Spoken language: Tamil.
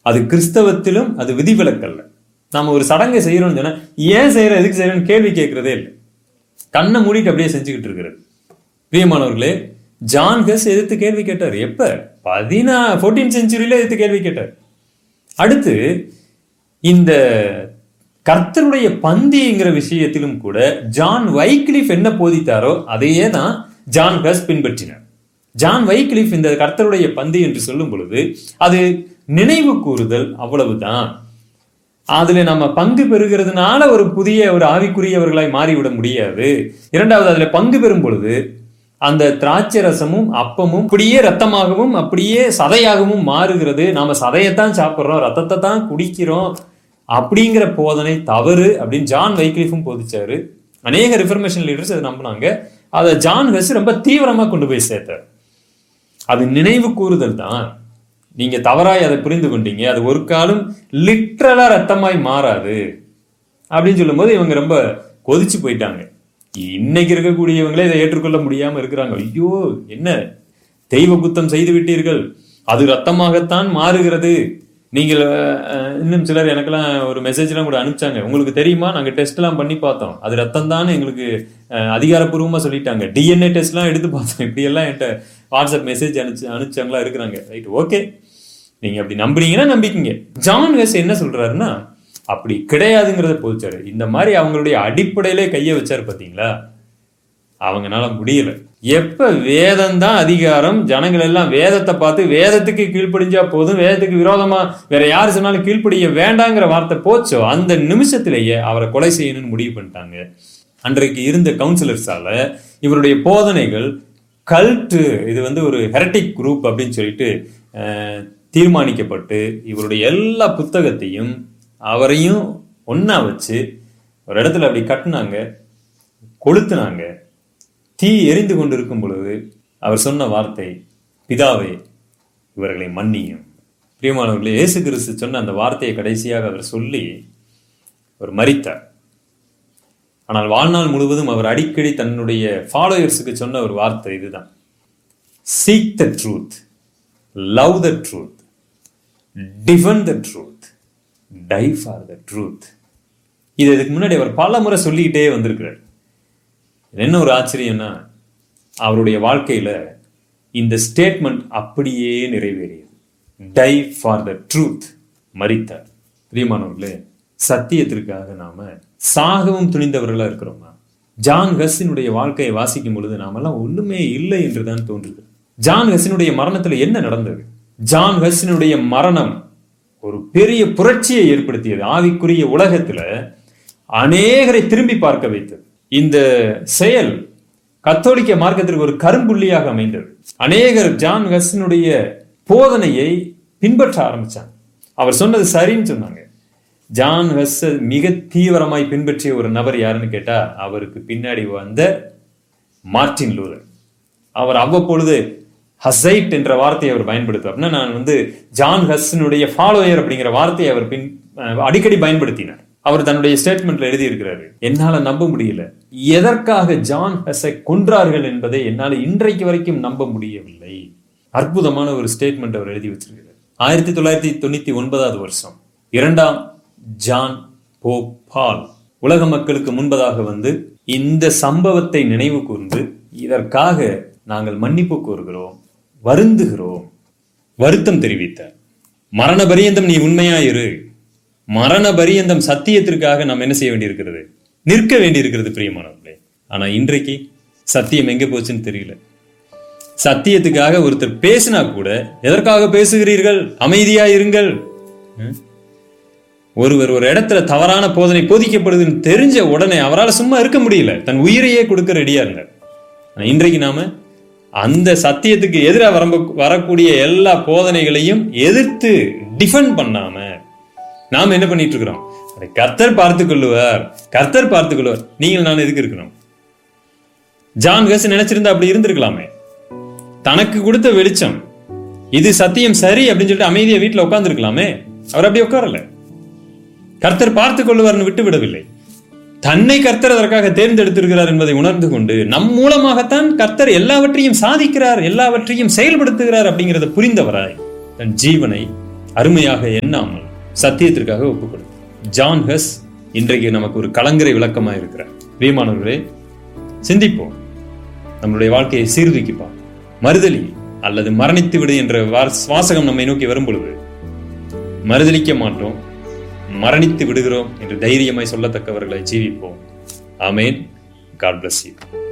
அது கிறிஸ்தவத்திலும் அது விதிவிலக்கல்ல நாம ஒரு சடங்கை செய்யறோம்னு சொன்னா ஏன் செய்யறோம் எதுக்கு செய்யறோம்னு கேள்வி கேட்கறதே இல்லை கண்ணை மூடிட்டு அப்படியே செஞ்சுக்கிட்டு இருக்கிறது பிரியமானவர்களே ஜான் கஸ் எதிர்த்து கேள்வி கேட்டார் எப்ப பதினா ஃபோர்டீன் செஞ்சுரியில எதிர்த்து கேள்வி கேட்டார் அடுத்து இந்த கர்த்தருடைய பந்திங்கிற விஷயத்திலும் கூட ஜான் வைக்லிஃப் என்ன போதித்தாரோ அதையே தான் ஜான் கஸ் பின்பற்றினார் ஜான் வைக்லிஃப் இந்த கர்த்தருடைய பந்தி என்று சொல்லும் பொழுது அது நினைவு கூறுதல் அவ்வளவுதான் அதுல நம்ம பங்கு பெறுகிறதுனால ஒரு புதிய ஒரு ஆவிக்குரியவர்களாய் மாறிவிட முடியாது இரண்டாவது அதுல பங்கு பெறும் பொழுது அந்த திராட்சை ரசமும் அப்பமும் அப்படியே ரத்தமாகவும் அப்படியே சதையாகவும் மாறுகிறது நாம சதையத்தான் சாப்பிடுறோம் ரத்தத்தை தான் குடிக்கிறோம் அப்படிங்கிற போதனை தவறு அப்படின்னு ஜான் வைக்லிஃபும் போதிச்சாரு அநேக ரிஃபர்மேஷன் லீடர்ஸ் அதை நம்பினாங்க அதை ஜான் வெஸ் ரொம்ப தீவிரமா கொண்டு போய் சேர்த்தார் அது நினைவு கூறுதல் தான் நீங்க தவறாய் அதை புரிந்து கொண்டீங்க அது ஒரு காலம் லிட்ரலா ரத்தமாய் மாறாது அப்படின்னு சொல்லும்போது இவங்க ரொம்ப கொதிச்சு போயிட்டாங்க இன்னைக்கு இருக்கக்கூடியவங்களே இதை ஏற்றுக்கொள்ள முடியாம இருக்கிறாங்க ஐயோ என்ன தெய்வ குத்தம் செய்து விட்டீர்கள் அது ரத்தமாகத்தான் மாறுகிறது நீங்கள் அஹ், இன்னும் சிலர் எனக்கெல்லாம் ஒரு மெசேஜ்லாம் கூட அனுப்பிச்சாங்க உங்களுக்கு தெரியுமா நாங்கள் டெஸ்ட் எல்லாம் பண்ணி பார்த்தோம் அது ரத்தம் தான் எங்களுக்கு அஹ், அதிகாரப்பூர்வமா சொல்லிட்டாங்க டிஎன்ஏ டெஸ்ட்லாம் எடுத்து பார்த்தோம் இப்படி எல்லாம் என்கிட்ட வாட்ஸ்அப் மெசேஜ் அனுப்பிச்சு அனுப்பிச்சவங்களா இருக்கிறாங்க ரைட் ஓகே நீங்க அப்படி நம்புறீங்கன்னா நம்பிக்கீங்க ஜான் வெஸ் என்ன சொல்றாருன்னா அப்படி கிடையாதுங்கிறத போதிச்சாரு இந்த மாதிரி அவங்களுடைய அடிப்படையிலே கையை வச்சாரு பாத்தீங்களா அவங்கனால முடியல எப்ப வேதம் தான் அதிகாரம் ஜனங்கள் எல்லாம் வேதத்தை பார்த்து வேதத்துக்கு கீழ்ப்படிஞ்சா போதும் வேதத்துக்கு விரோதமா வேற யாரு சொன்னாலும் கீழ்ப்படிய வேண்டாங்கிற வார்த்தை போச்சோ அந்த நிமிஷத்திலேயே அவரை கொலை செய்யணும்னு முடிவு பண்ணிட்டாங்க அன்றைக்கு இருந்த கவுன்சிலர்ஸால இவருடைய போதனைகள் கல்ட்டு இது வந்து ஒரு ஹெரட்டிக் குரூப் அப்படின்னு சொல்லிட்டு அஹ், தீர்மானிக்கப்பட்டு இவருடைய எல்லா புத்தகத்தையும் அவரையும் ஒண்ணா வச்சு ஒரு இடத்துல அப்படி கட்டுனாங்க கொளுத்துனாங்க தீ எரிந்து கொண்டிருக்கும் பொழுது அவர் சொன்ன வார்த்தை பிதாவே இவர்களை மன்னியும் பிரியமானவர்களே இயேசு கிறிஸ்து சொன்ன அந்த வார்த்தையை கடைசியாக அவர் சொல்லி அவர் மரித்தார் ஆனால் வாழ்நாள் முழுவதும் அவர் அடிக்கடி தன்னுடைய ஃபாலோயர்ஸுக்கு சொன்ன ஒரு வார்த்தை இதுதான் seek the truth love the truth defend the truth die for the truth இது இதுக்கு முன்னாடி அவர் பல முறை சொல்லிக்கிட்டே வந்திருக்கிறார் என்ன ஒரு ஆச்சரியம்னா அவருடைய வாழ்க்கையில இந்த ஸ்டேட்மெண்ட் அப்படியே நிறைவேறியது டை ஃபார் த ட்ரூத் மரித்தார் பிரியமானவர்களே சத்தியத்திற்காக நாம சாகவும் துணிந்தவர்களா இருக்கிறோமா ஜான் ஹஸ்ஸினுடைய வாழ்க்கையை வாசிக்கும் பொழுது நாமெல்லாம் ஒண்ணுமே இல்லை என்றுதான் தோன்றுது ஜான் ஹஸ்ஸினுடைய மரணத்துல என்ன நடந்தது ஜான் ஹஸ்ஸினுடைய மரணம் ஒரு பெரிய புரட்சியை ஏற்படுத்தியது ஆவிக்குரிய உலகத்துல அநேகரை திரும்பி பார்க்க வைத்தது இந்த செயல் கத்தோலிக்க மார்க்கத்திற்கு ஒரு கரும்புள்ளியாக அமைந்தது அநேகர் ஜான் ஹஸ்ஸினுடைய போதனையை பின்பற்ற ஆரம்பிச்சாங்க அவர் சொன்னது சரின்னு சொன்னாங்க ஜான் ஹஸ் மிக தீவிரமாய் பின்பற்றிய ஒரு நபர் யாருன்னு கேட்டா அவருக்கு பின்னாடி வந்த மார்ட்டின் லூதர் அவர் அவ்வப்பொழுது ஹசைட் என்ற வார்த்தையை அவர் பயன்படுத்துவார் அப்படின்னா நான் வந்து ஜான் ஹஸ்னுடைய ஃபாலோயர் அப்படிங்கிற வார்த்தையை அவர் பின் அஹ் அடிக்கடி பயன்படுத்தினார் அவர் தன்னுடைய ஸ்டேட்மெண்ட்ல எழுதியிருக்கிறாரு என்னால நம்ப முடியல எதற்காக ஜான் ஹஸை கொன்றார்கள் என்பதை என்னால இன்றைக்கு வரைக்கும் நம்ப முடியவில்லை அற்புதமான ஒரு ஸ்டேட்மெண்ட் அவர் எழுதி வச்சிருக்கிறார் ஆயிரத்தி தொள்ளாயிரத்தி தொண்ணூத்தி ஒன்பதாவது வருஷம் இரண்டாம் ஜான் போப் பால் உலக மக்களுக்கு முன்பதாக வந்து இந்த சம்பவத்தை நினைவு கூர்ந்து இதற்காக நாங்கள் மன்னிப்பு கோருகிறோம் வருந்துகிறோம் வருத்தம் தெரிவித்தார் மரண பரியந்தம் நீ உண்மையாயிரு மரண பரியந்தம் சத்தியத்திற்காக நாம் என்ன செய்ய வேண்டியிருக்கிறது நிற்க வேண்டியிருக்கிறது பிரியமானவர்களே ஆனா இன்றைக்கு சத்தியம் எங்க போச்சுன்னு தெரியல சத்தியத்துக்காக ஒருத்தர் பேசினா கூட எதற்காக பேசுகிறீர்கள் அமைதியா இருங்கள் ம்? ஒருவர் ஒரு இடத்துல தவறான போதனை போதிக்கப்படுதுன்னு தெரிஞ்ச உடனே அவரால் சும்மா இருக்க முடியல தன் உயிரையே கொடுக்க ரெடியா இருந்தார் ஆனா இன்றைக்கு நாம அந்த சத்தியத்துக்கு எதிராக வரம்ப வரக்கூடிய எல்லா போதனைகளையும் எதிர்த்து டிஃபெண்ட் பண்ணாம நாம என்ன பண்ணிட்டு இருக்கிறோம் அதை கர்த்தர் பார்த்துக் கொள்ளுவார் கர்த்தர் பார்த்துக் கொள்வார் நீங்கள் நான் எதுக்கு இருக்கணும் ஜான் கஸ் நினைச்சிருந்தா அப்படி இருந்திருக்கலாமே தனக்கு கொடுத்த வெளிச்சம் இது சத்தியம் சரி அப்படின்னு சொல்லிட்டு அமைதியா வீட்டுல உட்கார்ந்துருக்கலாமே அவர் அப்படி உட்காரல கர்த்தர் பார்த்துக் கொள்ளுவார்னு விட்டு விடவில்லை தன்னை கர்த்தர் அதற்காக தேர்ந்தெடுத்திருக்கிறார் என்பதை உணர்ந்து கொண்டு நம் மூலமாகத்தான் கர்த்தர் எல்லாவற்றையும் சாதிக்கிறார் எல்லாவற்றையும் செயல்படுத்துகிறார் அப்படிங்கிறத புரிந்தவராய் தன் ஜீவனை அருமையாக எண்ணாமல் சத்தியத்திற்காக ஒப்புக் கொடுத்து ஜான் ஹஸ் இன்றைக்கு நமக்கு ஒரு கலங்கரை விளக்கமாக இருக்கிறார் பிரியமானவர்களே சிந்திப்போம் நம்மளுடைய வாழ்க்கையை சீர்தூக்கிப்பா மறுதலி அல்லது மரணித்து விடு என்ற வா- வாசகம் நம்மை நோக்கி வரும் பொழுது மறுதலிக்க மாட்டோம் மரணித்து விடுகிறோம் என்று தைரியமாய் சொல்லத்தக்கவர்களை ஜீவிப்போம் ஆமேன் காட் bless you